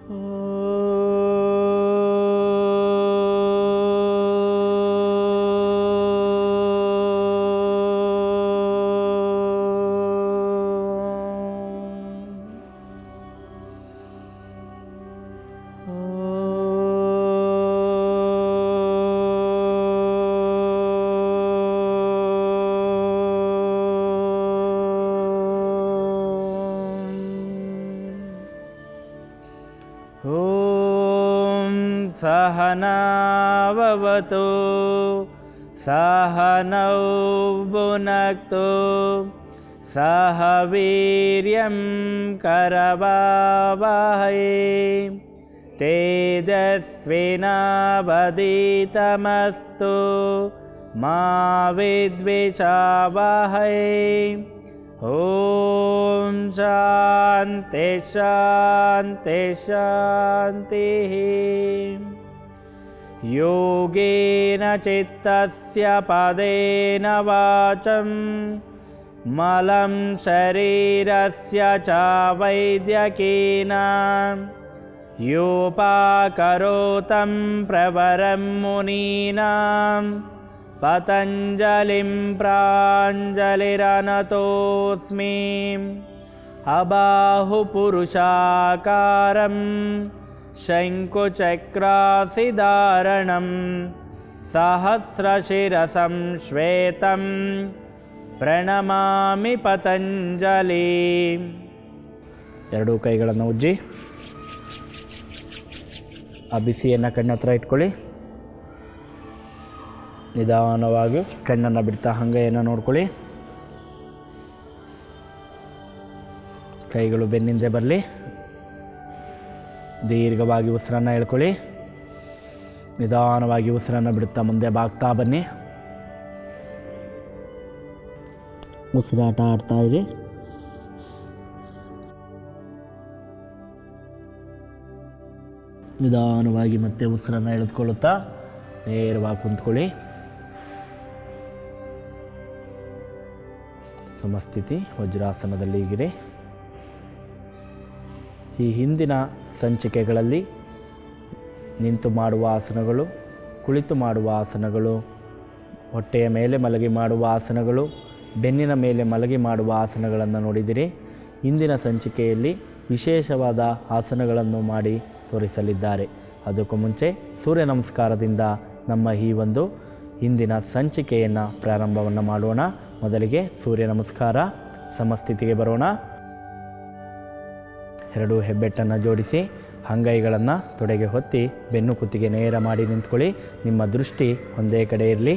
ॐ सहनाववतु सहनौ भुनक्तु सह वीर्यं करवावहै तेजस्विनावदितमस्तु मा विद्विषावहै ॐ शान्ति शान्ति शान्तिः योगेन चित्तस्य पदेन वाचं मलं शरीरस्य च वैद्यकेन योपाकरोतं प्रवरं मुनीनां पतञ्जलिं प्राञ्जलिरनतोऽस्मि अबाहुपुरुषाकारं शङ्कुचक्रासिधारणं सहस्रशिरसं श्वेतं ಪ್ರಣಮಾಮಿ ಪತಂಜಲಿ ಎರಡೂ ಕೈಗಳನ್ನು ಉಜ್ಜಿ ಆ ಬಿಸಿಯನ್ನು ಕಣ್ಣ ಹತ್ರ ಇಟ್ಕೊಳ್ಳಿ ನಿಧಾನವಾಗಿ ಕಣ್ಣನ್ನು ಬಿಡ್ತಾ ಹಂಗೆಯನ್ನು ನೋಡ್ಕೊಳ್ಳಿ ಕೈಗಳು ಬೆನ್ನಿಂದೆ ಬರಲಿ ದೀರ್ಘವಾಗಿ ಉಸಿರನ್ನು ಹೇಳ್ಕೊಳ್ಳಿ ನಿಧಾನವಾಗಿ ಉಸಿರನ್ನು ಬಿಡುತ್ತಾ ಮುಂದೆ ಬಾಗ್ತಾ ಬನ್ನಿ ಉಸಿರಾಟ ಆಡ್ತಾ ಇರಿ ನಿಧಾನವಾಗಿ ಮತ್ತೆ ಉಸಿರನ್ನು ಎಳೆದುಕೊಳ್ಳುತ್ತಾ ನೇರವಾಗಿ ಕುಂತ್ಕೊಳ್ಳಿ ಸಮಸ್ಥಿತಿ ವಜ್ರಾಸನದಲ್ಲಿ ಹೀಗಿರಿ ಈ ಹಿಂದಿನ ಸಂಚಿಕೆಗಳಲ್ಲಿ ನಿಂತು ಮಾಡುವ ಆಸನಗಳು ಕುಳಿತು ಮಾಡುವ ಆಸನಗಳು ಹೊಟ್ಟೆಯ ಮೇಲೆ ಮಲಗಿ ಮಾಡುವ ಆಸನಗಳು ಬೆನ್ನಿನ ಮೇಲೆ ಮಲಗಿ ಮಾಡುವ ಆಸನಗಳನ್ನು ನೋಡಿದಿರಿ ಇಂದಿನ ಸಂಚಿಕೆಯಲ್ಲಿ ವಿಶೇಷವಾದ ಆಸನಗಳನ್ನು ಮಾಡಿ ತೋರಿಸಲಿದ್ದಾರೆ ಅದಕ್ಕೂ ಮುಂಚೆ ಸೂರ್ಯ ನಮಸ್ಕಾರದಿಂದ ನಮ್ಮ ಈ ಒಂದು ಇಂದಿನ ಸಂಚಿಕೆಯನ್ನು ಪ್ರಾರಂಭವನ್ನು ಮಾಡೋಣ ಮೊದಲಿಗೆ ಸೂರ್ಯ ನಮಸ್ಕಾರ ಸಮಸ್ಥಿತಿಗೆ ಬರೋಣ ಎರಡು ಹೆಬ್ಬೆಟ್ಟನ್ನು ಜೋಡಿಸಿ ಅಂಗೈಗಳನ್ನು ತೊಡೆಗೆ ಹೊತ್ತಿ ಬೆನ್ನು ಕುತ್ತಿಗೆ ನೇರ ಮಾಡಿ ನಿಂತ್ಕೊಳ್ಳಿ ನಿಮ್ಮ ದೃಷ್ಟಿ ಒಂದೇ ಕಡೆ ಇರಲಿ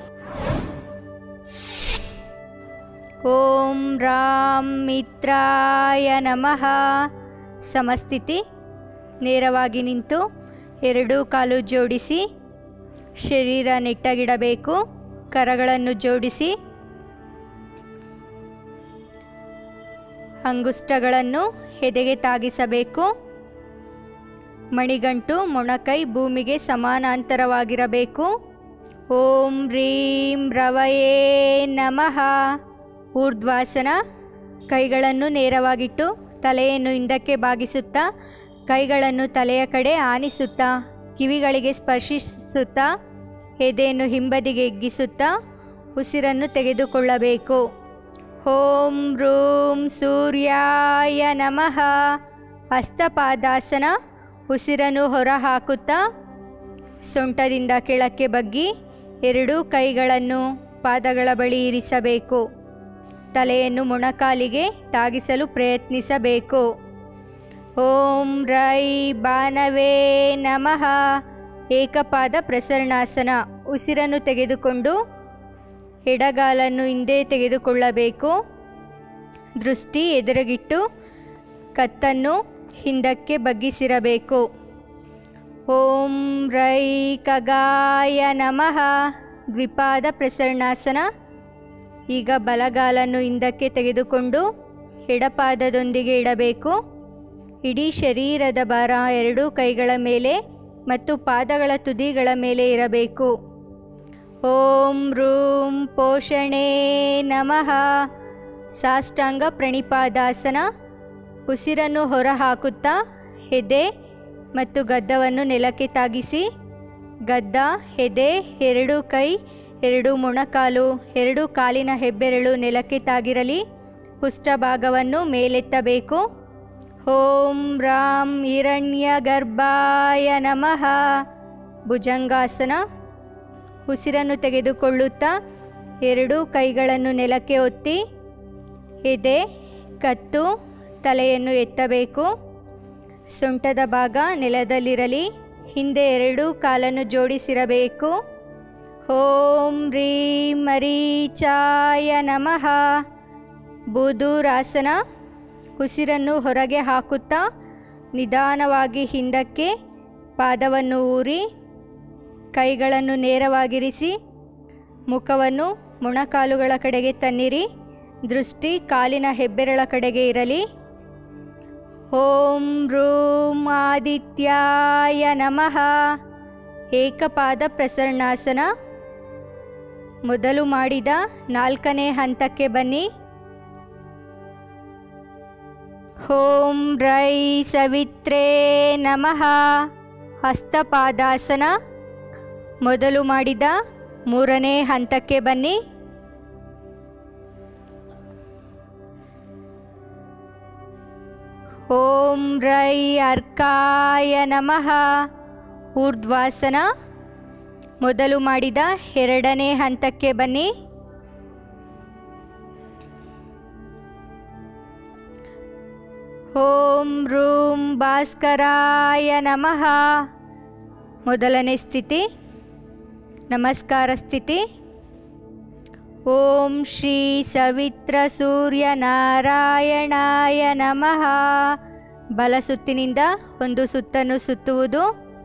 ಓಂ ರಾಂ ಮಿತ್ರಾಯ ನಮಃ ಸಮಸ್ಥಿತಿ ನೇರವಾಗಿ ನಿಂತು ಎರಡೂ ಕಾಲು ಜೋಡಿಸಿ ಶರೀರ ನೆಟ್ಟಗಿಡಬೇಕು ಕರಗಳನ್ನು ಜೋಡಿಸಿ ಅಂಗುಷ್ಟಗಳನ್ನು ಎದೆಗೆ ತಾಗಿಸಬೇಕು ಮಣಿಗಂಟು ಮೊಣಕೈ ಭೂಮಿಗೆ ಸಮಾನಾಂತರವಾಗಿರಬೇಕು ಓಂ ರೀಂ ರವಯೇ ನಮಃ ಊರ್ಧ್ವಾಸನ ಕೈಗಳನ್ನು ನೇರವಾಗಿಟ್ಟು ತಲೆಯನ್ನು ಹಿಂದಕ್ಕೆ ಬಾಗಿಸುತ್ತಾ ಕೈಗಳನ್ನು ತಲೆಯ ಕಡೆ ಆನಿಸುತ್ತಾ ಕಿವಿಗಳಿಗೆ ಸ್ಪರ್ಶಿಸುತ್ತಾ ಎದೆಯನ್ನು ಹಿಂಬದಿಗೆ ಎಗ್ಗಿಸುತ್ತಾ ಉಸಿರನ್ನು ತೆಗೆದುಕೊಳ್ಳಬೇಕು ಓಂ ರೂಂ ಸೂರ್ಯಾಯ ನಮಃ ಹಸ್ತಪಾದಾಸನ ಉಸಿರನ್ನು ಹೊರ ಹಾಕುತ್ತಾ ಸೊಂಟದಿಂದ ಕೆಳಕ್ಕೆ ಬಗ್ಗಿ ಎರಡೂ ಕೈಗಳನ್ನು ಪಾದಗಳ ಬಳಿ ಇರಿಸಬೇಕು ತಲೆಯನ್ನು ಮೊಣಕಾಲಿಗೆ ತಾಗಿಸಲು ಪ್ರಯತ್ನಿಸಬೇಕು ಓಂ ರೈ ಬಾನವೇ ನಮಃ ಏಕಪಾದ ಪ್ರಸರಣಾಸನ ಉಸಿರನ್ನು ತೆಗೆದುಕೊಂಡು ಎಡಗಾಲನ್ನು ಹಿಂದೆ ತೆಗೆದುಕೊಳ್ಳಬೇಕು ದೃಷ್ಟಿ ಎದುರುಗಿಟ್ಟು ಕತ್ತನ್ನು ಹಿಂದಕ್ಕೆ ಬಗ್ಗಿಸಿರಬೇಕು ಓಂ ರೈ ಕಗಾಯ ನಮಃ ದ್ವಿಪಾದ ಪ್ರಸರಣಾಸನ ಈಗ ಬಲಗಾಲನ್ನು ಹಿಂದಕ್ಕೆ ತೆಗೆದುಕೊಂಡು ಎಡಪಾದದೊಂದಿಗೆ ಇಡಬೇಕು ಇಡೀ ಶರೀರದ ಭಾರ ಎರಡೂ ಕೈಗಳ ಮೇಲೆ ಮತ್ತು ಪಾದಗಳ ತುದಿಗಳ ಮೇಲೆ ಇರಬೇಕು ಓಂ ರೂಂ ಪೋಷಣೆ ನಮಃ ಸಾಷ್ಟಾಂಗ ಪ್ರಣಿಪಾದಾಸನ ಉಸಿರನ್ನು ಹೊರ ಹಾಕುತ್ತಾ ಎದೆ ಮತ್ತು ಗದ್ದವನ್ನು ನೆಲಕ್ಕೆ ತಾಗಿಸಿ ಗದ್ದ ಎದೆ ಎರಡು ಕೈ ಎರಡು ಮೊಣಕಾಲು ಎರಡು ಕಾಲಿನ ಹೆಬ್ಬೆರಳು ನೆಲಕ್ಕೆ ತಾಗಿರಲಿ ಪುಷ್ಟಭಾಗವನ್ನು ಮೇಲೆತ್ತಬೇಕು ಓಂ ರಾಂ ಹಿರಣ್ಯ ಗರ್ಭಾಯ ನಮಃ ಭುಜಂಗಾಸನ ಉಸಿರನ್ನು ತೆಗೆದುಕೊಳ್ಳುತ್ತಾ ಎರಡೂ ಕೈಗಳನ್ನು ನೆಲಕ್ಕೆ ಒತ್ತಿ ಎದೆ ಕತ್ತು ತಲೆಯನ್ನು ಎತ್ತಬೇಕು ಸೊಂಟದ ಭಾಗ ನೆಲದಲ್ಲಿರಲಿ ಹಿಂದೆ ಎರಡೂ ಕಾಲನ್ನು ಜೋಡಿಸಿರಬೇಕು ಓಂ ರೀಂ ಮರೀಚಾಯ ನಮಃ ಬೂದೂರಾಸನ ಉಸಿರನ್ನು ಹೊರಗೆ ಹಾಕುತ್ತಾ ನಿಧಾನವಾಗಿ ಹಿಂದಕ್ಕೆ ಪಾದವನ್ನು ಊರಿ ಕೈಗಳನ್ನು ನೇರವಾಗಿರಿಸಿ ಮುಖವನ್ನು ಮೊಣಕಾಲುಗಳ ಕಡೆಗೆ ತನ್ನಿರಿ ದೃಷ್ಟಿ ಕಾಲಿನ ಹೆಬ್ಬೆರಳ ಕಡೆಗೆ ಇರಲಿ ಓಂ ರೂಂ ಆದಿತ್ಯಾಯ ನಮಃ ಏಕಪಾದ ಪ್ರಸರಣಾಸನ ಮೊದಲು ಮಾಡಿದ ನಾಲ್ಕನೇ ಹಂತಕ್ಕೆ ಬನ್ನಿ ಓಂ ರೈ ಸವಿತ್ರೇ ನಮಃ ಹಸ್ತಪಾದಾಸನ ಮೊದಲು ಮಾಡಿದ ಮೂರನೇ ಹಂತಕ್ಕೆ ಬನ್ನಿ ಓಂ ರೈ ಅರ್ಕಾಯ ನಮಃ ಊರ್ಧ್ವಾಸನ ಮೊದಲು ಮಾಡಿದ ಎರಡನೇ ಹಂತಕ್ಕೆ ಬನ್ನಿ ಓಂ ರೂಂ ಭಾಸ್ಕರಾಯ ನಮಃ ಮೊದಲನೇ ಸ್ಥಿತಿ ನಮಸ್ಕಾರ ಸ್ಥಿತಿ ಓಂ ಶ್ರೀ ಸವಿತ್ರ ಸೂರ್ಯ ನಾರಾಯಣಾಯ ನಮಃ ಬಲ ಸುತ್ತಿನಿಂದ ಒಂದು ಸುತ್ತನ್ನು ಸುತ್ತುವುದು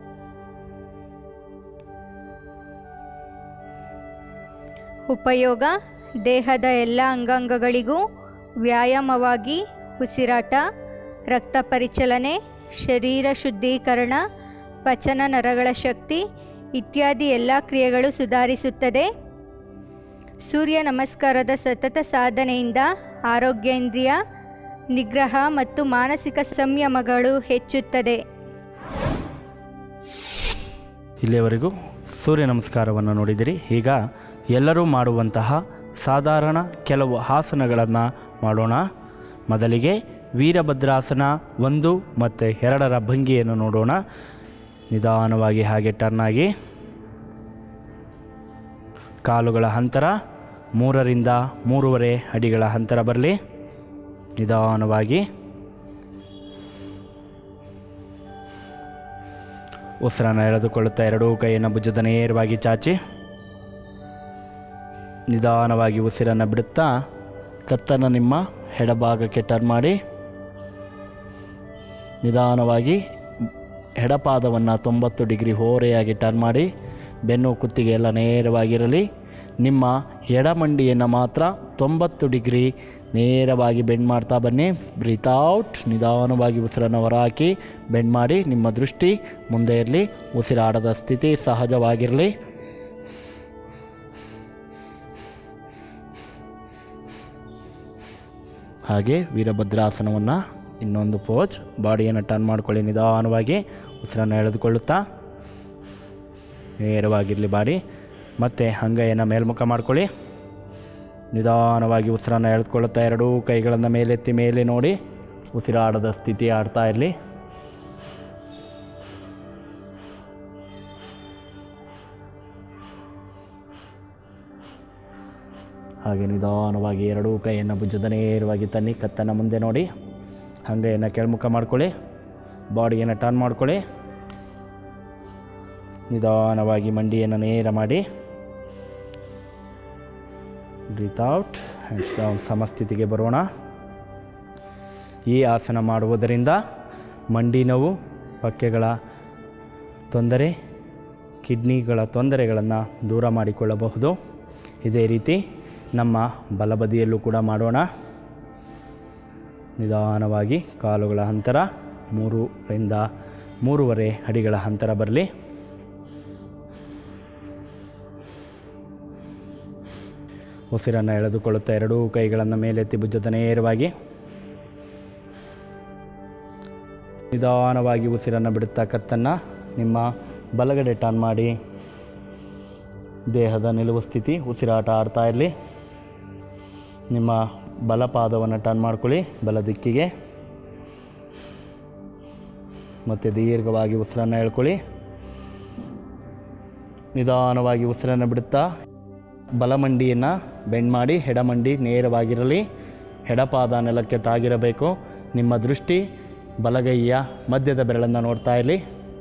ಉಪಯೋಗ ದೇಹದ ಎಲ್ಲ ಅಂಗಾಂಗಗಳಿಗೂ ವ್ಯಾಯಾಮವಾಗಿ ಉಸಿರಾಟ ರಕ್ತ ಪರಿಚಲನೆ ಶರೀರ ಶುದ್ಧೀಕರಣ ಪಚನ ನರಗಳ ಶಕ್ತಿ ಇತ್ಯಾದಿ ಎಲ್ಲ ಕ್ರಿಯೆಗಳು ಸುಧಾರಿಸುತ್ತದೆ ಸೂರ್ಯ ನಮಸ್ಕಾರದ ಸತತ ಸಾಧನೆಯಿಂದ ಆರೋಗ್ಯೇಂದ್ರಿಯ ನಿಗ್ರಹ ಮತ್ತು ಮಾನಸಿಕ ಸಂಯಮಗಳು ಹೆಚ್ಚುತ್ತದೆ ಇಲ್ಲಿಯವರೆಗೂ ಸೂರ್ಯ ನಮಸ್ಕಾರವನ್ನು ನೋಡಿದಿರಿ ಈಗ ಎಲ್ಲರೂ ಮಾಡುವಂತಹ ಸಾಧಾರಣ ಕೆಲವು ಆಸನಗಳನ್ನು ಮಾಡೋಣ ಮೊದಲಿಗೆ ವೀರಭದ್ರಾಸನ ಒಂದು ಮತ್ತು ಎರಡರ ಭಂಗಿಯನ್ನು ನೋಡೋಣ ನಿಧಾನವಾಗಿ ಹಾಗೆ ಟರ್ನ್ ಆಗಿ ಕಾಲುಗಳ ಅಂತರ ಮೂರರಿಂದ ಮೂರುವರೆ ಅಡಿಗಳ ಅಂತರ ಬರಲಿ ನಿಧಾನವಾಗಿ ಉಸಿರನ್ನು ಎಳೆದುಕೊಳ್ಳುತ್ತಾ ಎರಡೂ ಕೈಯನ್ನು ಭುಜದ ನೇರವಾಗಿ ಚಾಚಿ ನಿಧಾನವಾಗಿ ಉಸಿರನ್ನು ಬಿಡುತ್ತಾ ಕತ್ತನ್ನು ನಿಮ್ಮ ಎಡಭಾಗಕ್ಕೆ ಟರ್ನ್ ಮಾಡಿ ನಿಧಾನವಾಗಿ ಎಡಪಾದವನ್ನು ತೊಂಬತ್ತು ಡಿಗ್ರಿ ಓರೆಯಾಗಿ ಟರ್ನ್ ಮಾಡಿ ಬೆನ್ನು ಕುತ್ತಿಗೆ ಎಲ್ಲ ನೇರವಾಗಿರಲಿ ನಿಮ್ಮ ಎಡಮಂಡಿಯನ್ನು ಮಾತ್ರ ತೊಂಬತ್ತು ಡಿಗ್ರಿ ನೇರವಾಗಿ ಬೆಂಡ್ ಮಾಡ್ತಾ ಬನ್ನಿ ಬ್ರೀತ್ ಔಟ್ ನಿಧಾನವಾಗಿ ಉಸಿರನ್ನು ಹೊರಹಾಕಿ ಬೆಂಡ್ ಮಾಡಿ ನಿಮ್ಮ ದೃಷ್ಟಿ ಮುಂದೆ ಇರಲಿ ಉಸಿರಾಡದ ಸ್ಥಿತಿ ಸಹಜವಾಗಿರಲಿ ಹಾಗೆ ವೀರಭದ್ರಾಸನವನ್ನು ಇನ್ನೊಂದು ಪೋಜ್ ಬಾಡಿಯನ್ನು ಟರ್ನ್ ಮಾಡ್ಕೊಳ್ಳಿ ನಿಧಾನವಾಗಿ ಉಸಿರನ್ನು ಎಳೆದುಕೊಳ್ಳುತ್ತಾ ನೇರವಾಗಿರಲಿ ಬಾಡಿ ಮತ್ತು ಅಂಗೈಯನ್ನು ಮೇಲ್ಮುಖ ಮಾಡ್ಕೊಳ್ಳಿ ನಿಧಾನವಾಗಿ ಉಸಿರನ್ನು ಎಳೆದುಕೊಳ್ಳುತ್ತಾ ಎರಡೂ ಕೈಗಳನ್ನು ಮೇಲೆತ್ತಿ ಮೇಲೆ ನೋಡಿ ಉಸಿರಾಡದ ಸ್ಥಿತಿ ಆಡ್ತಾ ಇರಲಿ ಹಾಗೆ ನಿಧಾನವಾಗಿ ಎರಡೂ ಕೈಯನ್ನು ಭುಜದ ನೇರವಾಗಿ ತನ್ನಿ ಕತ್ತನ್ನು ಮುಂದೆ ನೋಡಿ ಅಂಗೈಯನ್ನು ಕೆಳಮುಖ ಮಾಡ್ಕೊಳ್ಳಿ ಬಾಡಿಯನ್ನು ಟರ್ನ್ ಮಾಡ್ಕೊಳ್ಳಿ ನಿಧಾನವಾಗಿ ಮಂಡಿಯನ್ನು ನೇರ ಮಾಡಿ ಬ್ರೀತ್ ಔಟ್ ಹ್ಯಾಂಡ್ಸ್ ಡೌನ್ ಸಮಸ್ಥಿತಿಗೆ ಬರೋಣ ಈ ಆಸನ ಮಾಡುವುದರಿಂದ ಮಂಡಿ ನೋವು ಪಕ್ಕೆಗಳ ತೊಂದರೆ ಕಿಡ್ನಿಗಳ ತೊಂದರೆಗಳನ್ನು ದೂರ ಮಾಡಿಕೊಳ್ಳಬಹುದು ಇದೇ ರೀತಿ ನಮ್ಮ ಬಲಬದಿಯಲ್ಲೂ ಕೂಡ ಮಾಡೋಣ ನಿಧಾನವಾಗಿ ಕಾಲುಗಳ ಅಂತರ ಮೂರರಿಂದ ಮೂರುವರೆ ಅಡಿಗಳ ಅಂತರ ಬರಲಿ ಉಸಿರನ್ನು ಎಳೆದುಕೊಳ್ಳುತ್ತಾ ಎರಡೂ ಕೈಗಳನ್ನು ಮೇಲೆತ್ತಿ ಭುಜದ ನೇರವಾಗಿ ನಿಧಾನವಾಗಿ ಉಸಿರನ್ನು ಬಿಡುತ್ತಾ ಕತ್ತನ್ನು ನಿಮ್ಮ ಬಲಗಡೆ ಟರ್ನ್ ಮಾಡಿ ದೇಹದ ನಿಲುವು ಸ್ಥಿತಿ ಉಸಿರಾಟ ಆಡ್ತಾ ಇರಲಿ ನಿಮ್ಮ ಬಲಪಾದವನ್ನು ಟರ್ನ್ ಮಾಡ್ಕೊಳ್ಳಿ ಬಲ ದಿಕ್ಕಿಗೆ ಮತ್ತು ದೀರ್ಘವಾಗಿ ಉಸಿರನ್ನು ಹೇಳ್ಕೊಳ್ಳಿ ನಿಧಾನವಾಗಿ ಉಸಿರನ್ನು ಬಿಡುತ್ತಾ ಬಲಮಂಡಿಯನ್ನು ಬೆಂಡ್ ಮಾಡಿ ಎಡಮಂಡಿ ನೇರವಾಗಿರಲಿ ಎಡಪಾದ ನೆಲಕ್ಕೆ ತಾಗಿರಬೇಕು ನಿಮ್ಮ ದೃಷ್ಟಿ ಬಲಗೈಯ ಮಧ್ಯದ ಬೆರಳನ್ನು ನೋಡ್ತಾ ಇರಲಿ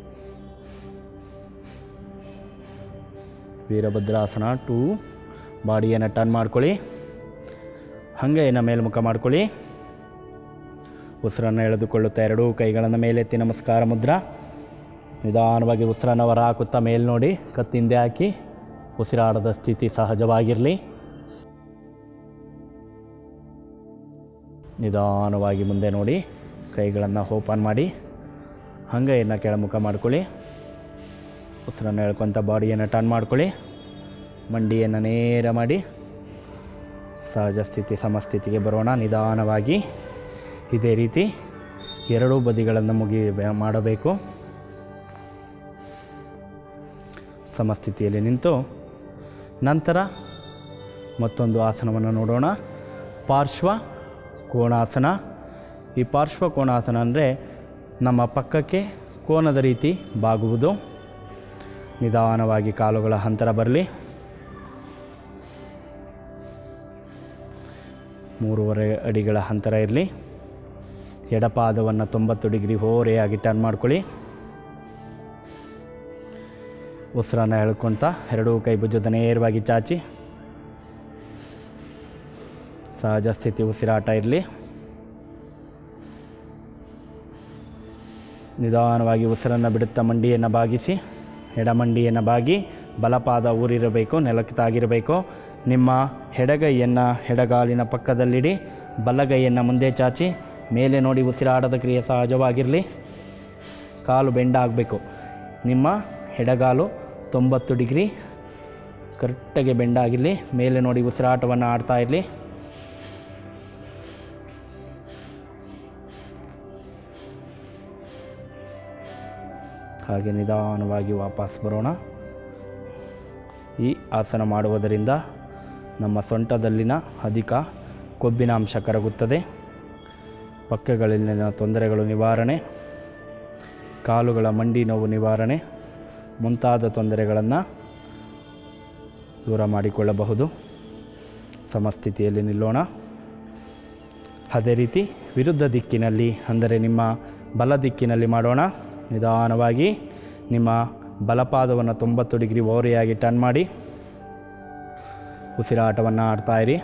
ವೀರಭದ್ರಾಸನ ಟೂ ಬಾಡಿಯನ್ನು ಟರ್ನ್ ಮಾಡ್ಕೊಳ್ಳಿ ಹಂಗೆಯನ್ನು ಮೇಲ್ಮುಖ ಮಾಡ್ಕೊಳ್ಳಿ ಉಸಿರನ್ನು ಎಳೆದುಕೊಳ್ಳುತ್ತಾ ಎರಡೂ ಕೈಗಳನ್ನು ಮೇಲೆತ್ತಿ ನಮಸ್ಕಾರ ಮುದ್ರಾ ನಿಧಾನವಾಗಿ ಉಸಿರನ್ನು ಹೊರ ಹಾಕುತ್ತಾ ಮೇಲ್ ನೋಡಿ ಕತ್ತಿಂದೆ ಹಾಕಿ ಉಸಿರಾಡದ ಸ್ಥಿತಿ ಸಹಜವಾಗಿರಲಿ ನಿಧಾನವಾಗಿ ಮುಂದೆ ನೋಡಿ ಕೈಗಳನ್ನು ಓಪನ್ ಮಾಡಿ ಹಂಗೆಯನ್ನು ಕೆಳಮುಖ ಮಾಡ್ಕೊಳ್ಳಿ ಉಸಿರನ್ನು ಎಳ್ಕೊತ ಬಾಡಿಯನ್ನು ಟರ್ನ್ ಮಾಡ್ಕೊಳ್ಳಿ ಮಂಡಿಯನ್ನು ನೇರ ಮಾಡಿ ಸಹಜ ಸ್ಥಿತಿ ಸಮಸ್ಥಿತಿಗೆ ಬರೋಣ ನಿಧಾನವಾಗಿ ಇದೇ ರೀತಿ ಎರಡೂ ಬದಿಗಳನ್ನು ಮುಗಿ ಮಾಡಬೇಕು ಸಮಸ್ಥಿತಿಯಲ್ಲಿ ನಿಂತು ನಂತರ ಮತ್ತೊಂದು ಆಸನವನ್ನು ನೋಡೋಣ ಪಾರ್ಶ್ವ ಕೋಣಾಸನ ಈ ಪಾರ್ಶ್ವ ಕೋಣಾಸನ ಅಂದರೆ ನಮ್ಮ ಪಕ್ಕಕ್ಕೆ ಕೋನದ ರೀತಿ ಬಾಗುವುದು ನಿಧಾನವಾಗಿ ಕಾಲುಗಳ ಅಂತರ ಬರಲಿ ಮೂರುವರೆ ಅಡಿಗಳ ಅಂತರ ಇರಲಿ ಎಡಪಾದವನ್ನು ತೊಂಬತ್ತು ಡಿಗ್ರಿ ಓರೆಯಾಗಿ ಟರ್ನ್ ಮಾಡ್ಕೊಳ್ಳಿ ಉಸಿರನ್ನು ಎಳ್ಕೊತ ಎರಡೂ ಕೈ ಭುಜದ ನೇರವಾಗಿ ಚಾಚಿ ಸಹಜ ಸ್ಥಿತಿ ಉಸಿರಾಟ ಇರಲಿ ನಿಧಾನವಾಗಿ ಉಸಿರನ್ನು ಬಿಡುತ್ತಾ ಮಂಡಿಯನ್ನು ಬಾಗಿಸಿ ಎಡಮಂಡಿಯನ್ನು ಬಾಗಿ ಬಲಪಾದ ಊರಿರಬೇಕು ನೆಲಕ್ಕೆ ತಾಗಿರಬೇಕು ನಿಮ್ಮ ಎಡಗೈಯನ್ನು ಎಡಗಾಲಿನ ಪಕ್ಕದಲ್ಲಿಡಿ ಬಲಗೈಯನ್ನು ಮುಂದೆ ಚಾಚಿ ಮೇಲೆ ನೋಡಿ ಉಸಿರಾಟದ ಕ್ರಿಯೆ ಸಹಜವಾಗಿರಲಿ ಕಾಲು ಬೆಂಡ ಆಗಬೇಕು ನಿಮ್ಮ ಎಡಗಾಲು ತೊಂಬತ್ತು ಡಿಗ್ರಿ ಕರೆಕ್ಟಾಗಿ ಬೆಂಡಾಗಿರಲಿ ಮೇಲೆ ನೋಡಿ ಉಸಿರಾಟವನ್ನು ಆಡ್ತಾ ಇರಲಿ ಹಾಗೆ ನಿಧಾನವಾಗಿ ವಾಪಸ್ ಬರೋಣ ಈ ಆಸನ ಮಾಡುವುದರಿಂದ ನಮ್ಮ ಸೊಂಟದಲ್ಲಿನ ಅಧಿಕ ಕೊಬ್ಬಿನ ಅಂಶ ಕರಗುತ್ತದೆ ಪಕ್ಕಗಳಲ್ಲಿನ ತೊಂದರೆಗಳು ನಿವಾರಣೆ ಕಾಲುಗಳ ಮಂಡಿ ನೋವು ನಿವಾರಣೆ ಮುಂತಾದ ತೊಂದರೆಗಳನ್ನು ದೂರ ಮಾಡಿಕೊಳ್ಳಬಹುದು ಸಮಸ್ಥಿತಿಯಲ್ಲಿ ನಿಲ್ಲೋಣ ಅದೇ ರೀತಿ ವಿರುದ್ಧ ದಿಕ್ಕಿನಲ್ಲಿ ಅಂದರೆ ನಿಮ್ಮ ಬಲ ದಿಕ್ಕಿನಲ್ಲಿ ಮಾಡೋಣ ನಿಧಾನವಾಗಿ ನಿಮ್ಮ ಬಲಪಾದವನ್ನು ತೊಂಬತ್ತು ಡಿಗ್ರಿ ಓರೆಯಾಗಿ ಟರ್ನ್ ಮಾಡಿ ಉಸಿರಾಟವನ್ನು ಆಡ್ತಾ ಇರಿ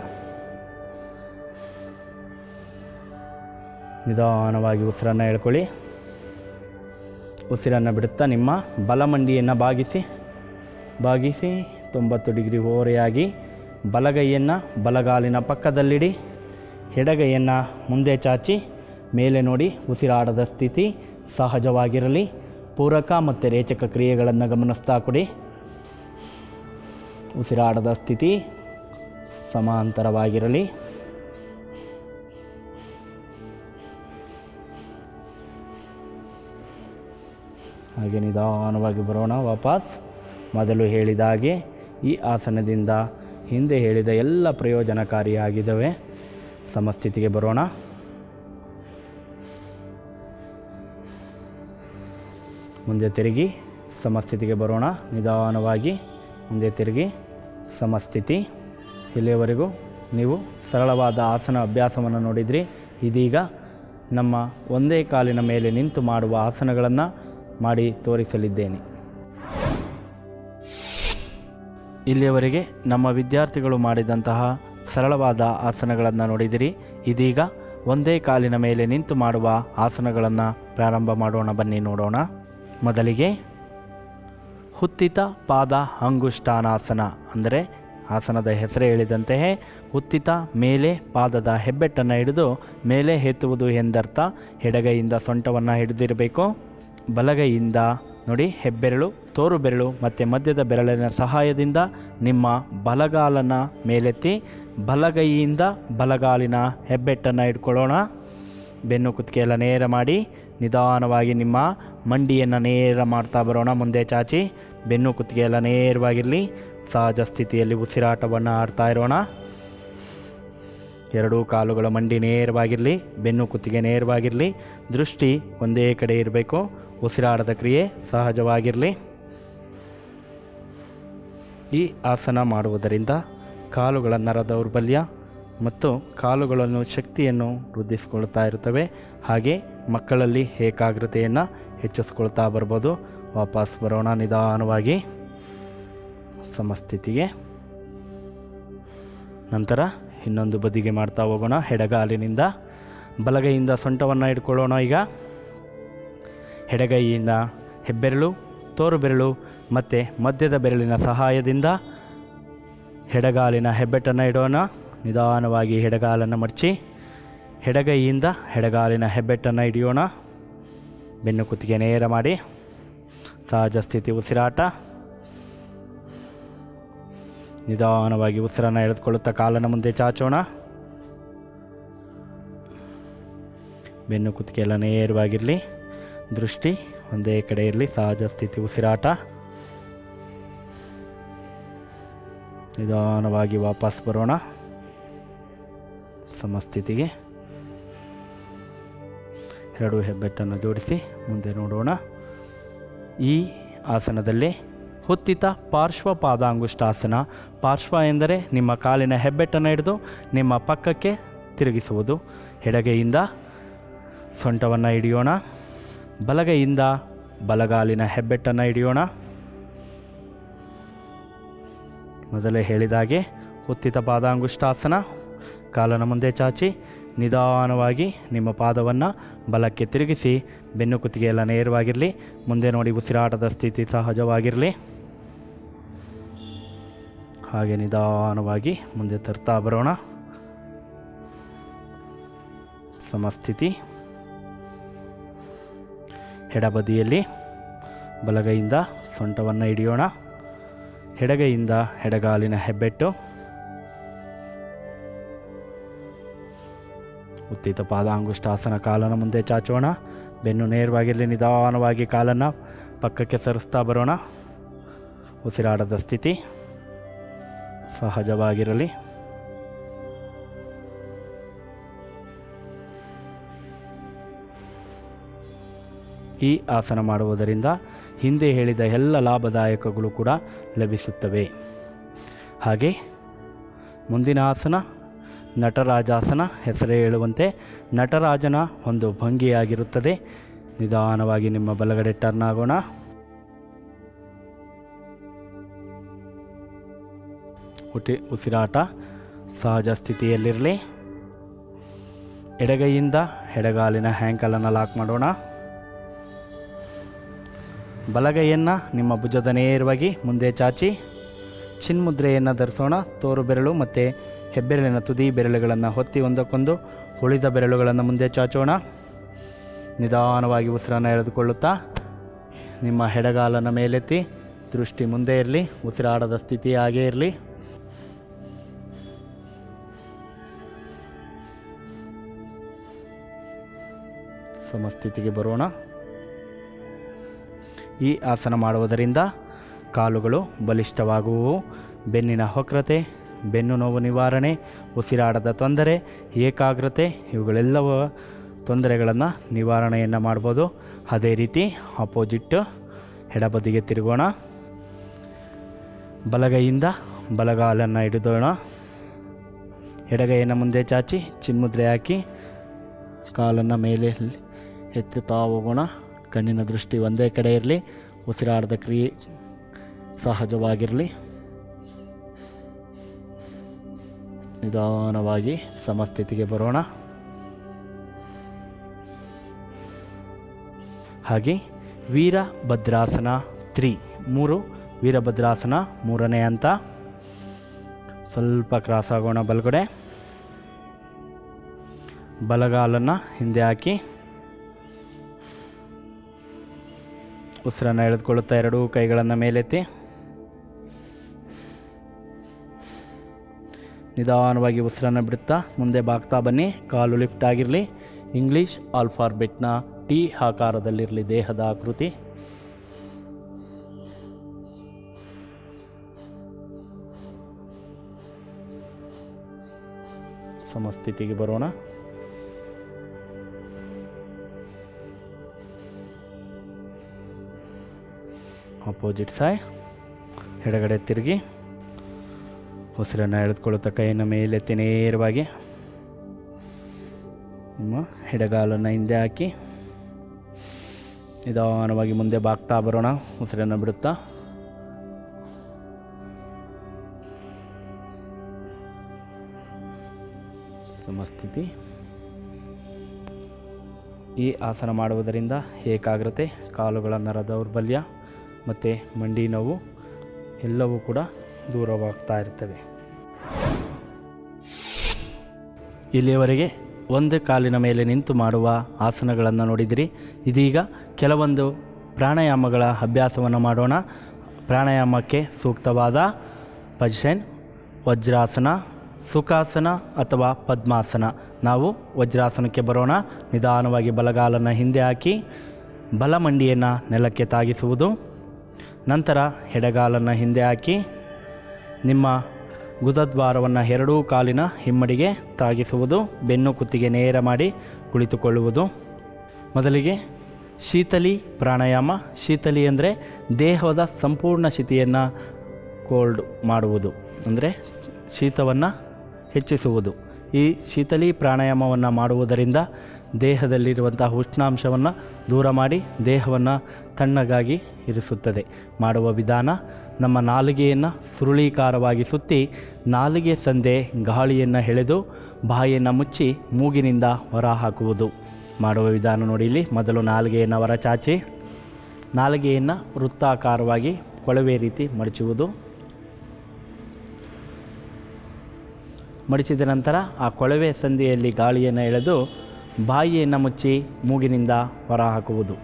ನಿಧಾನವಾಗಿ ಉಸಿರನ್ನು ಎಳ್ಕೊಳ್ಳಿ ಉಸಿರನ್ನು ಬಿಡುತ್ತಾ ನಿಮ್ಮ ಬಲಮಂಡಿಯನ್ನು ಬಾಗಿಸಿ ಬಾಗಿಸಿ ತೊಂಬತ್ತು ಡಿಗ್ರಿ ಓರೆಯಾಗಿ ಬಲಗೈಯನ್ನು ಬಲಗಾಲಿನ ಪಕ್ಕದಲ್ಲಿಡಿ ಎಡಗೈಯನ್ನು ಮುಂದೆ ಚಾಚಿ ಮೇಲೆ ನೋಡಿ ಉಸಿರಾಡದ ಸ್ಥಿತಿ ಸಹಜವಾಗಿರಲಿ ಪೂರಕ ಮತ್ತು ರೇಚಕ ಕ್ರಿಯೆಗಳನ್ನು ಗಮನಿಸ್ತಾ ಕೊಡಿ ಉಸಿರಾಡದ ಸ್ಥಿತಿ ಸಮಾಂತರವಾಗಿರಲಿ ಹಾಗೆ ನಿಧಾನವಾಗಿ ಬರೋಣ ವಾಪಸ್ ಮೊದಲು ಹೇಳಿದ ಹಾಗೆ ಈ ಆಸನದಿಂದ ಹಿಂದೆ ಹೇಳಿದ ಎಲ್ಲ ಪ್ರಯೋಜನಕಾರಿಯಾಗಿದ್ದಾವೆ ಸಮಸ್ಥಿತಿಗೆ ಬರೋಣ ಮುಂದೆ ತಿರುಗಿ ಸಮಸ್ಥಿತಿಗೆ ಬರೋಣ ನಿಧಾನವಾಗಿ ಮುಂದೆ ತಿರುಗಿ ಸಮಸ್ಥಿತಿ ಇಲ್ಲಿಯವರೆಗೂ ನೀವು ಸರಳವಾದ ಆಸನ ಅಭ್ಯಾಸವನ್ನು ನೋಡಿದ್ರಿ ಇದೀಗ ನಮ್ಮ ಒಂದೇ ಕಾಲಿನ ಮೇಲೆ ನಿಂತು ಮಾಡುವ ಆಸನಗಳನ್ನು ಮಾಡಿ ತೋರಿಸಲಿದ್ದೇನೆ ಇಲ್ಲಿಯವರೆಗೆ ನಮ್ಮ ವಿದ್ಯಾರ್ಥಿಗಳು ಮಾಡಿದಂತಹ ಸರಳವಾದ ಆಸನಗಳನ್ನು ನೋಡಿದಿರಿ ಇದೀಗ ಒಂದೇ ಕಾಲಿನ ಮೇಲೆ ನಿಂತು ಮಾಡುವ ಆಸನಗಳನ್ನು ಪ್ರಾರಂಭ ಮಾಡೋಣ ಬನ್ನಿ ನೋಡೋಣ ಮೊದಲಿಗೆ ಹುತ್ತಿತ ಪಾದ ಅಂಗುಷ್ಠಾನಾಸನ ಅಂದರೆ ಆಸನದ ಹೆಸರೇ ಹೇಳಿದಂತೆಯೇ ಹುತ್ತಿತ ಮೇಲೆ ಪಾದದ ಹೆಬ್ಬೆಟ್ಟನ್ನು ಹಿಡಿದು ಮೇಲೆ ಎತ್ತುವುದು ಎಂದರ್ಥ ಎಡಗೈಯಿಂದ ಸೊಂಟವನ್ನು ಹಿಡಿದಿರಬೇಕು ಬಲಗೈಯಿಂದ ನೋಡಿ ಹೆಬ್ಬೆರಳು ತೋರು ಬೆರಳು ಮತ್ತು ಮಧ್ಯದ ಬೆರಳಿನ ಸಹಾಯದಿಂದ ನಿಮ್ಮ ಬಲಗಾಲನ್ನು ಮೇಲೆತ್ತಿ ಬಲಗೈಯಿಂದ ಬಲಗಾಲಿನ ಹೆಬ್ಬೆಟ್ಟನ್ನು ಇಟ್ಕೊಳ್ಳೋಣ ಬೆನ್ನು ಕುತ್ತಿಗೆ ಎಲ್ಲ ನೇರ ಮಾಡಿ ನಿಧಾನವಾಗಿ ನಿಮ್ಮ ಮಂಡಿಯನ್ನು ನೇರ ಮಾಡ್ತಾ ಬರೋಣ ಮುಂದೆ ಚಾಚಿ ಬೆನ್ನು ಕುತ್ತಿಗೆ ಎಲ್ಲ ನೇರವಾಗಿರಲಿ ಸಹಜ ಸ್ಥಿತಿಯಲ್ಲಿ ಉಸಿರಾಟವನ್ನು ಆಡ್ತಾ ಇರೋಣ ಎರಡೂ ಕಾಲುಗಳ ಮಂಡಿ ನೇರವಾಗಿರಲಿ ಬೆನ್ನು ಕುತ್ತಿಗೆ ನೇರವಾಗಿರಲಿ ದೃಷ್ಟಿ ಒಂದೇ ಕಡೆ ಇರಬೇಕು ಉಸಿರಾಟದ ಕ್ರಿಯೆ ಸಹಜವಾಗಿರಲಿ ಈ ಆಸನ ಮಾಡುವುದರಿಂದ ಕಾಲುಗಳ ನರ ದೌರ್ಬಲ್ಯ ಮತ್ತು ಕಾಲುಗಳನ್ನು ಶಕ್ತಿಯನ್ನು ವೃದ್ಧಿಸಿಕೊಳ್ತಾ ಇರುತ್ತವೆ ಹಾಗೆ ಮಕ್ಕಳಲ್ಲಿ ಏಕಾಗ್ರತೆಯನ್ನು ಹೆಚ್ಚಿಸ್ಕೊಳ್ತಾ ಬರ್ಬೋದು ವಾಪಸ್ ಬರೋಣ ನಿಧಾನವಾಗಿ ಸಮಸ್ಥಿತಿಗೆ ನಂತರ ಇನ್ನೊಂದು ಬದಿಗೆ ಮಾಡ್ತಾ ಹೋಗೋಣ ಎಡಗಾಲಿನಿಂದ ಬಲಗೈಯಿಂದ ಸೊಂಟವನ್ನು ಇಟ್ಕೊಳ್ಳೋಣ ಈಗ ಎಡಗೈಯಿಂದ ಹೆಬ್ಬೆರಳು ತೋರು ಬೆರಳು ಮತ್ತು ಮಧ್ಯದ ಬೆರಳಿನ ಸಹಾಯದಿಂದ ಎಡಗಾಲಿನ ಹೆಬ್ಬೆಟ್ಟನ್ನು ಇಡೋಣ ನಿಧಾನವಾಗಿ ಎಡಗಾಲನ್ನು ಮಡಚಿ ಎಡಗೈಯಿಂದ ಎಡಗಾಲಿನ ಹೆಬ್ಬೆಟ್ಟನ್ನು ಹಿಡಿಯೋಣ ಬೆನ್ನು ಕುತ್ತಿಗೆ ನೇರ ಮಾಡಿ ಸಹಜ ಸ್ಥಿತಿ ಉಸಿರಾಟ ನಿಧಾನವಾಗಿ ಉಸಿರನ್ನು ಎಳೆದುಕೊಳ್ಳುತ್ತಾ ಕಾಲನ್ನು ಮುಂದೆ ಚಾಚೋಣ ಬೆನ್ನು ಕುತ್ತಿಗೆ ಎಲ್ಲ ನೇರವಾಗಿರಲಿ ದೃಷ್ಟಿ ಒಂದೇ ಕಡೆ ಇರಲಿ ಸಹಜ ಸ್ಥಿತಿ ಉಸಿರಾಟ ನಿಧಾನವಾಗಿ ವಾಪಸ್ ಬರೋಣ ಸಮಸ್ಥಿತಿಗೆ ಎರಡು ಹೆಬ್ಬೆಟ್ಟನ್ನು ಜೋಡಿಸಿ ಮುಂದೆ ನೋಡೋಣ ಈ ಆಸನದಲ್ಲಿ ಹುತ್ತಿತ ಪಾರ್ಶ್ವ ಪಾದಾಂಗುಷ್ಟಾಸನ ಪಾರ್ಶ್ವ ಎಂದರೆ ನಿಮ್ಮ ಕಾಲಿನ ಹೆಬ್ಬೆಟ್ಟನ್ನು ಹಿಡಿದು ನಿಮ್ಮ ಪಕ್ಕಕ್ಕೆ ತಿರುಗಿಸುವುದು ಎಡಗೈಯಿಂದ ಸೊಂಟವನ್ನು ಹಿಡಿಯೋಣ ಬಲಗೈಯಿಂದ ಬಲಗಾಲಿನ ಹೆಬ್ಬೆಟ್ಟನ್ನು ಹಿಡಿಯೋಣ ಮೊದಲೇ ಹೇಳಿದಾಗೆ ಹುತ್ತಿತ ಪಾದಾಂಗುಷ್ಟಾಸನ ಕಾಲನ ಮುಂದೆ ಚಾಚಿ ನಿಧಾನವಾಗಿ ನಿಮ್ಮ ಪಾದವನ್ನು ಬಲಕ್ಕೆ ತಿರುಗಿಸಿ ಬೆನ್ನು ಕುತ್ತಿಗೆ ಎಲ್ಲ ನೇರವಾಗಿರಲಿ ಮುಂದೆ ನೋಡಿ ಉಸಿರಾಟದ ಸ್ಥಿತಿ ಸಹಜವಾಗಿರಲಿ ಹಾಗೆ ನಿಧಾನವಾಗಿ ಮುಂದೆ ತರ್ತಾ ಬರೋಣ ಸಮಸ್ಥಿತಿ ಎಡಬದಿಯಲ್ಲಿ ಬಲಗೈಯಿಂದ ಸೊಂಟವನ್ನು ಹಿಡಿಯೋಣ ಎಡಗೈಯಿಂದ ಎಡಗಾಲಿನ ಹೆಬ್ಬೆಟ್ಟು ಉತ್ತಿತ ಪಾದಾಂಗುಷ್ಟಾಸನ ಕಾಲನ ಮುಂದೆ ಚಾಚೋಣ ಬೆನ್ನು ನೇರವಾಗಿರಲಿ ನಿಧಾನವಾಗಿ ಕಾಲನ್ನು ಪಕ್ಕಕ್ಕೆ ಸರಿಸ್ತಾ ಬರೋಣ ಉಸಿರಾಟದ ಸ್ಥಿತಿ ಸಹಜವಾಗಿರಲಿ ಈ ಆಸನ ಮಾಡುವುದರಿಂದ ಹಿಂದೆ ಹೇಳಿದ ಎಲ್ಲ ಲಾಭದಾಯಕಗಳು ಕೂಡ ಲಭಿಸುತ್ತವೆ ಹಾಗೆ ಮುಂದಿನ ಆಸನ ನಟರಾಜಾಸನ ಹೆಸರೇ ಹೇಳುವಂತೆ ನಟರಾಜನ ಒಂದು ಭಂಗಿಯಾಗಿರುತ್ತದೆ ನಿಧಾನವಾಗಿ ನಿಮ್ಮ ಬಲಗಡೆ ಟರ್ನ್ ಆಗೋಣ ಉಟಿ ಉಸಿರಾಟ ಸಹಜ ಸ್ಥಿತಿಯಲ್ಲಿರಲಿ ಎಡಗೈಯಿಂದ ಎಡಗಾಲಿನ ಹ್ಯಾಂಕಲನ್ನು ಲಾಕ್ ಮಾಡೋಣ ಬಲಗೈಯನ್ನು ನಿಮ್ಮ ಭುಜದ ನೇರವಾಗಿ ಮುಂದೆ ಚಾಚಿ ಚಿನ್ಮುದ್ರೆಯನ್ನು ಧರಿಸೋಣ ತೋರು ಬೆರಳು ಮತ್ತು ಹೆಬ್ಬೆರಳಿನ ತುದಿ ಬೆರಳುಗಳನ್ನು ಹೊತ್ತಿ ಒಂದಕ್ಕೊಂದು ಉಳಿದ ಬೆರಳುಗಳನ್ನು ಮುಂದೆ ಚಾಚೋಣ ನಿಧಾನವಾಗಿ ಉಸಿರನ್ನು ಎಳೆದುಕೊಳ್ಳುತ್ತಾ ನಿಮ್ಮ ಎಡಗಾಲನ್ನು ಮೇಲೆತ್ತಿ ದೃಷ್ಟಿ ಮುಂದೆ ಇರಲಿ ಉಸಿರಾಡದ ಸ್ಥಿತಿ ಹಾಗೇ ಇರಲಿ ಸಮಸ್ಥಿತಿಗೆ ಬರೋಣ ಈ ಆಸನ ಮಾಡುವುದರಿಂದ ಕಾಲುಗಳು ಬಲಿಷ್ಠವಾಗುವು ಬೆನ್ನಿನ ಹೊಕ್ರತೆ ಬೆನ್ನು ನೋವು ನಿವಾರಣೆ ಉಸಿರಾಟದ ತೊಂದರೆ ಏಕಾಗ್ರತೆ ಇವುಗಳೆಲ್ಲವ ತೊಂದರೆಗಳನ್ನು ನಿವಾರಣೆಯನ್ನು ಮಾಡ್ಬೋದು ಅದೇ ರೀತಿ ಅಪೋಸಿಟ್ ಎಡಬದಿಗೆ ತಿರುಗೋಣ ಬಲಗೈಯಿಂದ ಬಲಗಾಲನ್ನು ಹಿಡಿದೋಣ ಎಡಗೈಯನ್ನು ಮುಂದೆ ಚಾಚಿ ಚಿನ್ಮುದ್ರೆ ಹಾಕಿ ಕಾಲನ್ನು ಮೇಲೆ ಎತ್ತುತ್ತಾ ಹೋಗೋಣ ಕಣ್ಣಿನ ದೃಷ್ಟಿ ಒಂದೇ ಕಡೆ ಇರಲಿ ಉಸಿರಾಟದ ಕ್ರಿಯೆ ಸಹಜವಾಗಿರಲಿ ನಿಧಾನವಾಗಿ ಸಮಸ್ಥಿತಿಗೆ ಬರೋಣ ಹಾಗೆ ವೀರಭದ್ರಾಸನ ತ್ರೀ ಮೂರು ವೀರಭದ್ರಾಸನ ಮೂರನೇ ಹಂತ ಸ್ವಲ್ಪ ಕ್ರಾಸ್ ಆಗೋಣ ಬಲಗಡೆ ಬಲಗಾಲನ್ನು ಹಿಂದೆ ಹಾಕಿ ಉಸಿರನ್ನು ಎಳೆದುಕೊಳ್ಳುತ್ತಾ ಎರಡೂ ಕೈಗಳನ್ನು ಮೇಲೆತ್ತಿ ನಿಧಾನವಾಗಿ ಉಸಿರನ್ನು ಬಿಡುತ್ತಾ ಮುಂದೆ ಬಾಗ್ತಾ ಬನ್ನಿ ಕಾಲು ಲಿಫ್ಟ್ ಆಗಿರಲಿ ಇಂಗ್ಲೀಷ್ ಆಲ್ಫಾರ್ಬೆಟ್ನ ಟಿ ಆಕಾರದಲ್ಲಿರಲಿ ದೇಹದ ಆಕೃತಿ ಸಮಸ್ಥಿತಿಗೆ ಬರೋಣ ಅಪೋಸಿಟ್ ಸಾಯ್ ಎಡಗಡೆ ತಿರುಗಿ ಉಸಿರನ್ನು ಎಳೆದುಕೊಳ್ಳುತ್ತಾ ಕೈಯನ್ನು ಮೇಲೆತ್ತಿ ನೇರವಾಗಿ ನಿಮ್ಮ ಎಡಗಾಲನ್ನು ಹಿಂದೆ ಹಾಕಿ ನಿಧಾನವಾಗಿ ಮುಂದೆ ಬಾಗ್ತಾ ಬರೋಣ ಉಸಿರನ್ನು ಬಿಡುತ್ತಾ ಸಮಸ್ಥಿತಿ ಈ ಆಸನ ಮಾಡುವುದರಿಂದ ಏಕಾಗ್ರತೆ ಕಾಲುಗಳ ನರ ದೌರ್ಬಲ್ಯ ಮತ್ತು ಮಂಡಿ ನೋವು ಎಲ್ಲವೂ ಕೂಡ ದೂರವಾಗ್ತಾ ಇರ್ತವೆ ಇಲ್ಲಿಯವರೆಗೆ ಒಂದು ಕಾಲಿನ ಮೇಲೆ ನಿಂತು ಮಾಡುವ ಆಸನಗಳನ್ನು ನೋಡಿದಿರಿ ಇದೀಗ ಕೆಲವೊಂದು ಪ್ರಾಣಾಯಾಮಗಳ ಅಭ್ಯಾಸವನ್ನು ಮಾಡೋಣ ಪ್ರಾಣಾಯಾಮಕ್ಕೆ ಸೂಕ್ತವಾದ ಪೊಸಿಷನ್ ವಜ್ರಾಸನ ಸುಖಾಸನ ಅಥವಾ ಪದ್ಮಾಸನ ನಾವು ವಜ್ರಾಸನಕ್ಕೆ ಬರೋಣ ನಿಧಾನವಾಗಿ ಬಲಗಾಲನ್ನು ಹಿಂದೆ ಹಾಕಿ ಬಲಮಂಡಿಯನ್ನು ನೆಲಕ್ಕೆ ತಾಗಿಸುವುದು ನಂತರ ಎಡಗಾಲನ್ನು ಹಿಂದೆ ಹಾಕಿ ನಿಮ್ಮ ಗುದದ್ವಾರವನ್ನು ಎರಡೂ ಕಾಲಿನ ಹಿಮ್ಮಡಿಗೆ ತಾಗಿಸುವುದು ಬೆನ್ನು ಕುತ್ತಿಗೆ ನೇರ ಮಾಡಿ ಕುಳಿತುಕೊಳ್ಳುವುದು ಮೊದಲಿಗೆ ಶೀತಲಿ ಪ್ರಾಣಾಯಾಮ ಶೀತಲಿ ಅಂದರೆ ದೇಹದ ಸಂಪೂರ್ಣ ಸ್ಥಿತಿಯನ್ನು ಕೋಲ್ಡ್ ಮಾಡುವುದು ಅಂದರೆ ಶೀತವನ್ನು ಹೆಚ್ಚಿಸುವುದು ಈ ಶೀತಲಿ ಪ್ರಾಣಾಯಾಮವನ್ನು ಮಾಡುವುದರಿಂದ ದೇಹದಲ್ಲಿರುವಂತಹ ಉಷ್ಣಾಂಶವನ್ನು ದೂರ ಮಾಡಿ ದೇಹವನ್ನು ತಣ್ಣಗಾಗಿ ಇರಿಸುತ್ತದೆ ಮಾಡುವ ವಿಧಾನ ನಮ್ಮ ನಾಲಿಗೆಯನ್ನು ಸುರುಳೀಕಾರವಾಗಿ ಸುತ್ತಿ ನಾಲಿಗೆ ಸಂದೆ ಗಾಳಿಯನ್ನು ಎಳೆದು ಬಾಯಿಯನ್ನು ಮುಚ್ಚಿ ಮೂಗಿನಿಂದ ಹೊರ ಹಾಕುವುದು ಮಾಡುವ ವಿಧಾನ ನೋಡಿ ಇಲ್ಲಿ ಮೊದಲು ನಾಲಿಗೆಯನ್ನು ಹೊರ ಚಾಚಿ ನಾಲಿಗೆಯನ್ನು ವೃತ್ತಾಕಾರವಾಗಿ ಕೊಳವೆ ರೀತಿ ಮಡಚುವುದು ಮಡಿಚಿದ ನಂತರ ಆ ಕೊಳವೆ ಸಂದಿಯಲ್ಲಿ ಗಾಳಿಯನ್ನು ಎಳೆದು ಬಾಯಿಯನ್ನು ಮುಚ್ಚಿ ಮೂಗಿನಿಂದ ಹೊರ ಹಾಕುವುದು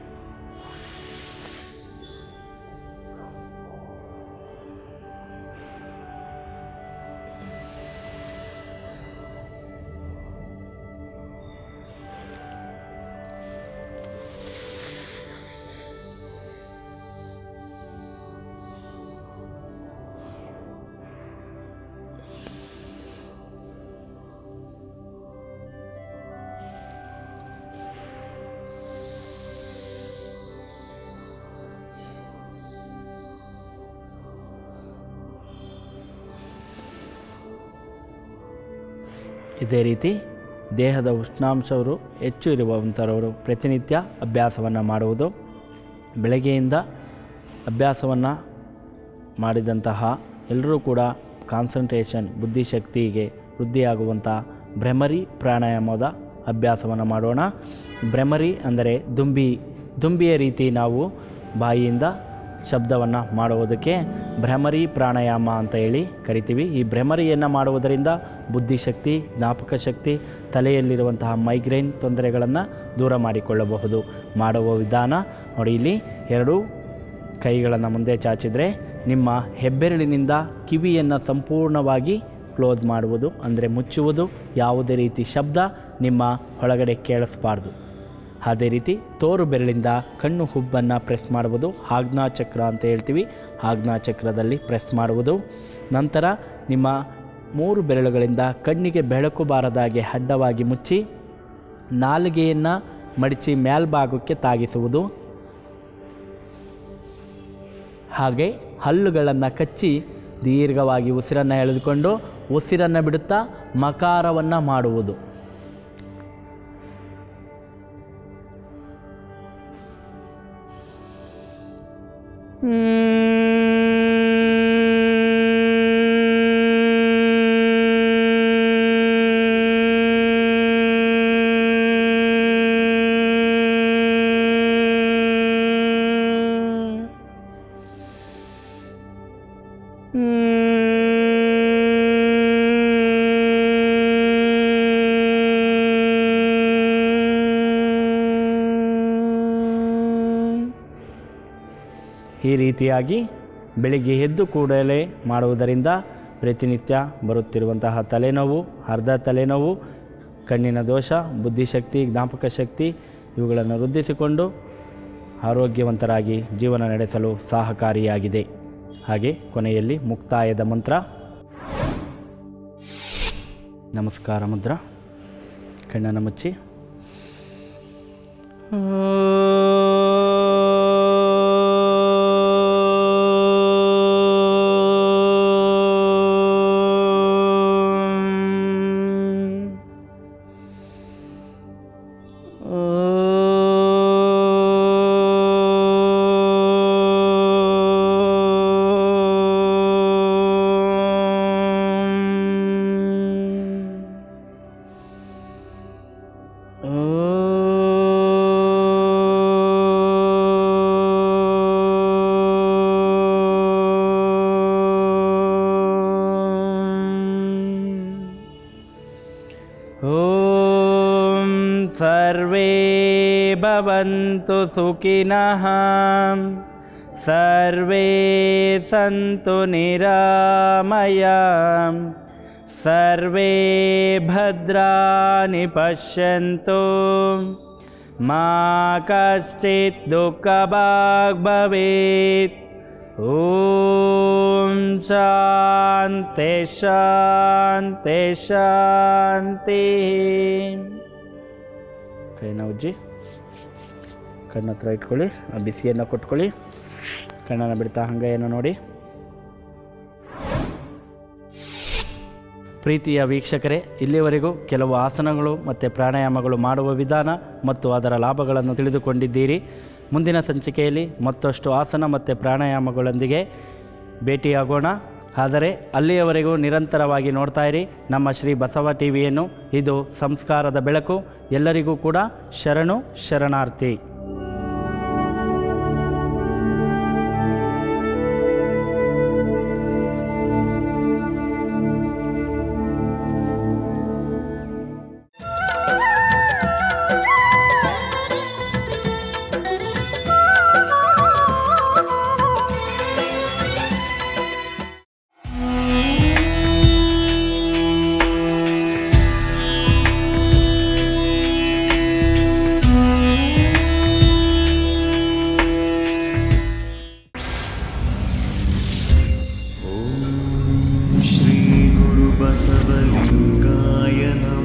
ಇದೇ ರೀತಿ ದೇಹದ ಉಷ್ಣಾಂಶವರು ಹೆಚ್ಚು ಇರುವಂಥವರು ಪ್ರತಿನಿತ್ಯ ಅಭ್ಯಾಸವನ್ನು ಮಾಡುವುದು ಬೆಳಗ್ಗೆಯಿಂದ ಅಭ್ಯಾಸವನ್ನು ಮಾಡಿದಂತಹ ಎಲ್ಲರೂ ಕೂಡ ಕಾನ್ಸಂಟ್ರೇಷನ್ ಬುದ್ಧಿಶಕ್ತಿಗೆ ವೃದ್ಧಿಯಾಗುವಂಥ ಭ್ರಮರಿ ಪ್ರಾಣಾಯಾಮದ ಅಭ್ಯಾಸವನ್ನು ಮಾಡೋಣ ಭ್ರಮರಿ ಅಂದರೆ ದುಂಬಿ ದುಂಬಿಯ ರೀತಿ ನಾವು ಬಾಯಿಯಿಂದ ಶಬ್ದವನ್ನು ಮಾಡುವುದಕ್ಕೆ ಭ್ರಮರಿ ಪ್ರಾಣಾಯಾಮ ಅಂತ ಹೇಳಿ ಕರಿತೀವಿ ಈ ಭ್ರಮರಿಯನ್ನು ಮಾಡುವುದರಿಂದ ಬುದ್ಧಿಶಕ್ತಿ ಜ್ಞಾಪಕ ಶಕ್ತಿ ತಲೆಯಲ್ಲಿರುವಂತಹ ಮೈಗ್ರೇನ್ ತೊಂದರೆಗಳನ್ನು ದೂರ ಮಾಡಿಕೊಳ್ಳಬಹುದು ಮಾಡುವ ವಿಧಾನ ನೋಡಿ ಇಲ್ಲಿ ಎರಡು ಕೈಗಳನ್ನು ಮುಂದೆ ಚಾಚಿದರೆ ನಿಮ್ಮ ಹೆಬ್ಬೆರಳಿನಿಂದ ಕಿವಿಯನ್ನು ಸಂಪೂರ್ಣವಾಗಿ ಕ್ಲೋಸ್ ಮಾಡುವುದು ಅಂದರೆ ಮುಚ್ಚುವುದು ಯಾವುದೇ ರೀತಿ ಶಬ್ದ ನಿಮ್ಮ ಒಳಗಡೆ ಕೇಳಿಸಬಾರ್ದು ಅದೇ ರೀತಿ ತೋರು ಬೆರಳಿಂದ ಕಣ್ಣು ಹುಬ್ಬನ್ನು ಪ್ರೆಸ್ ಮಾಡುವುದು ಆಜ್ಞಾ ಚಕ್ರ ಅಂತ ಹೇಳ್ತೀವಿ ಆಜ್ಞಾ ಚಕ್ರದಲ್ಲಿ ಪ್ರೆಸ್ ಮಾಡುವುದು ನಂತರ ನಿಮ್ಮ ಮೂರು ಬೆರಳುಗಳಿಂದ ಕಣ್ಣಿಗೆ ಬೆಳಕು ಬಾರದಾಗೆ ಅಡ್ಡವಾಗಿ ಮುಚ್ಚಿ ನಾಲಿಗೆಯನ್ನು ಮಡಿಚಿ ಮೇಲ್ಭಾಗಕ್ಕೆ ತಾಗಿಸುವುದು ಹಾಗೆ ಹಲ್ಲುಗಳನ್ನು ಕಚ್ಚಿ ದೀರ್ಘವಾಗಿ ಉಸಿರನ್ನು ಎಳೆದುಕೊಂಡು ಉಸಿರನ್ನು ಬಿಡುತ್ತಾ ಮಕಾರವನ್ನು ಮಾಡುವುದು ಈ ರೀತಿಯಾಗಿ ಬೆಳಿಗ್ಗೆ ಎದ್ದು ಕೂಡಲೇ ಮಾಡುವುದರಿಂದ ಪ್ರತಿನಿತ್ಯ ಬರುತ್ತಿರುವಂತಹ ತಲೆನೋವು ಅರ್ಧ ತಲೆನೋವು ಕಣ್ಣಿನ ದೋಷ ಬುದ್ಧಿಶಕ್ತಿ ಜ್ಞಾಪಕ ಶಕ್ತಿ ಇವುಗಳನ್ನು ವೃದ್ಧಿಸಿಕೊಂಡು ಆರೋಗ್ಯವಂತರಾಗಿ ಜೀವನ ನಡೆಸಲು ಸಹಕಾರಿಯಾಗಿದೆ ಹಾಗೆ ಕೊನೆಯಲ್ಲಿ ಮುಕ್ತಾಯದ ಮಂತ್ರ ನಮಸ್ಕಾರ ಮುದ್ರ ಕಣ್ಣನ್ನು ಮುಚ್ಚಿ ॐ सर्वे भवन्तु सुखिनः सर्वे सन्तु निरामयां सर्वे भद्राणि पश्यन्तु मा कश्चित् दुःखभाग् भवेत् ॐ शान्ति ಶಾಂತಿ ಶಾಂತಿ ಕೈನ ಉಜ್ಜಿ ಕಣ್ಣ ಹತ್ರ ಇಟ್ಕೊಳ್ಳಿ ಆ ಬಿಸಿಯನ್ನು ಕೊಟ್ಕೊಳ್ಳಿ ಕಣ್ಣನ್ನು ಬಿಡ್ತಾ ಹಂಗೆಯನ್ನು ನೋಡಿ ಪ್ರೀತಿಯ ವೀಕ್ಷಕರೇ ಇಲ್ಲಿವರೆಗೂ ಕೆಲವು ಆಸನಗಳು ಮತ್ತು ಪ್ರಾಣಾಯಾಮಗಳು ಮಾಡುವ ವಿಧಾನ ಮತ್ತು ಅದರ ಲಾಭಗಳನ್ನು ತಿಳಿದುಕೊಂಡಿದ್ದೀರಿ ಮುಂದಿನ ಸಂಚಿಕೆಯಲ್ಲಿ ಮತ್ತಷ್ಟು ಆಸನ ಮತ್ತು ಪ್ರಾಣಾಯಾಮಗಳೊಂದಿಗೆ ಭೇಟಿಯಾಗೋಣ ಆದರೆ ಅಲ್ಲಿಯವರೆಗೂ ನಿರಂತರವಾಗಿ ನೋಡ್ತಾ ಇರಿ ನಮ್ಮ ಶ್ರೀ ಬಸವ ಟಿವಿಯನ್ನು ಇದು ಸಂಸ್ಕಾರದ ಬೆಳಕು ಎಲ್ಲರಿಗೂ ಕೂಡ ಶರಣು ಶರಣಾರ್ಥಿ श्रीगुरुबसवलिङ्गाय नमः